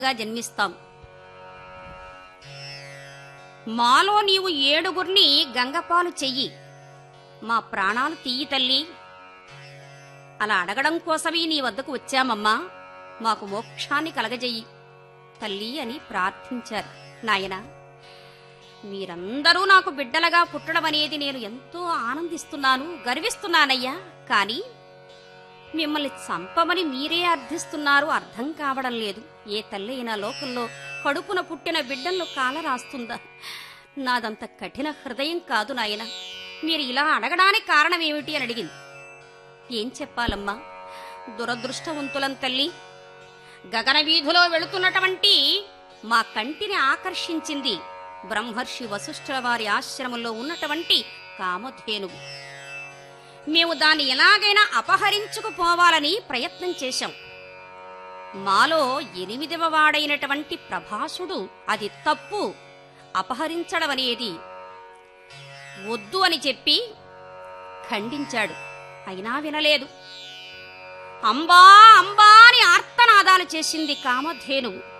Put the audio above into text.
గా జన్మిస్తాం మాలో నీవు ఏడుగురిని గంగపాలు చెయ్యి మా ప్రాణాలు తీయి తల్లి అలా అడగడం కోసమే నీ వద్దకు వచ్చామమ్మా మాకు మోక్షాన్ని కలగజెయ్యి తల్లి అని ప్రార్థించారు నాయనా మీరందరూ నాకు బిడ్డలుగా పుట్టడం అనేది నేను ఎంతో ఆనందిస్తున్నాను గర్విస్తున్నానయ్యా కానీ మిమ్మల్ని చంపమని మీరే అర్థిస్తున్నారు అర్థం కావడం లేదు ఏ తల్లి అయినా లోకంలో కడుపున పుట్టిన బిడ్డలను కాల రాస్తుందా నాదంత కఠిన హృదయం కాదు నాయన మీరు ఇలా అడగడానికి కారణం ఏమిటి అని అడిగింది ఏం చెప్పాలమ్మా దురదృష్టవంతులం తల్లి గగన వీధిలో వెళుతున్నటువంటి మా కంటిని ఆకర్షించింది బ్రహ్మర్షి వశిష్ఠుల వారి ఆశ్రమంలో ఉన్నటువంటి కామధేనువు మేము దాన్ని ఎలాగైనా అపహరించుకుపోవాలని ప్రయత్నం చేశాం మాలో ఎనిమిదవ వాడైనటువంటి ప్రభాసుడు అది తప్పు అపహరించడం అనేది వద్దు అని చెప్పి ఖండించాడు అయినా వినలేదు అంబా అంబా అని ఆర్తనాదాలు చేసింది కామధేనువు